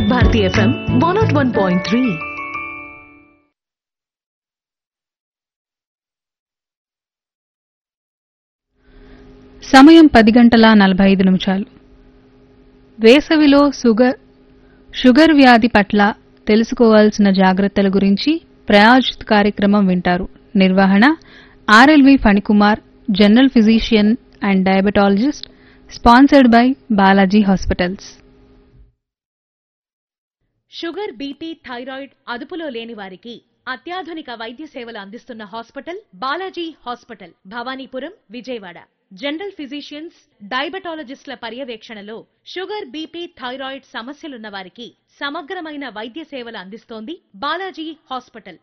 Bharati FM one naught one point three సమయం పది గంటల నలభై ఐదు నిమిషాలు వేసవిలో షుగర్ షుగర్ వ్యాధి పట్ల తెలుసుకోవాల్సిన జాగ్రత్తల గురించి ప్రయాజిత్ కార్యక్రమం వింటారు నిర్వహణ RLV Phanikumar general physician and diabetologist sponsored by Balaji hospitals sugar BP thyroid అదుపులో లేని వారికి అత్యాధునిక వైద్య సేవలు అందిస్తున్న hospital Balaji hospital Bhavanipuram Vijayawada general physicians డయాబెటాలజిస్టుల పర్యవేక్షణలో షుగర్ బీపీ థైరాయిడ్ సమస్యలున్న వారికి సమగ్రమైన వైద్య సేవలు అందిస్తోంది బాలాజీ హాస్పిటల్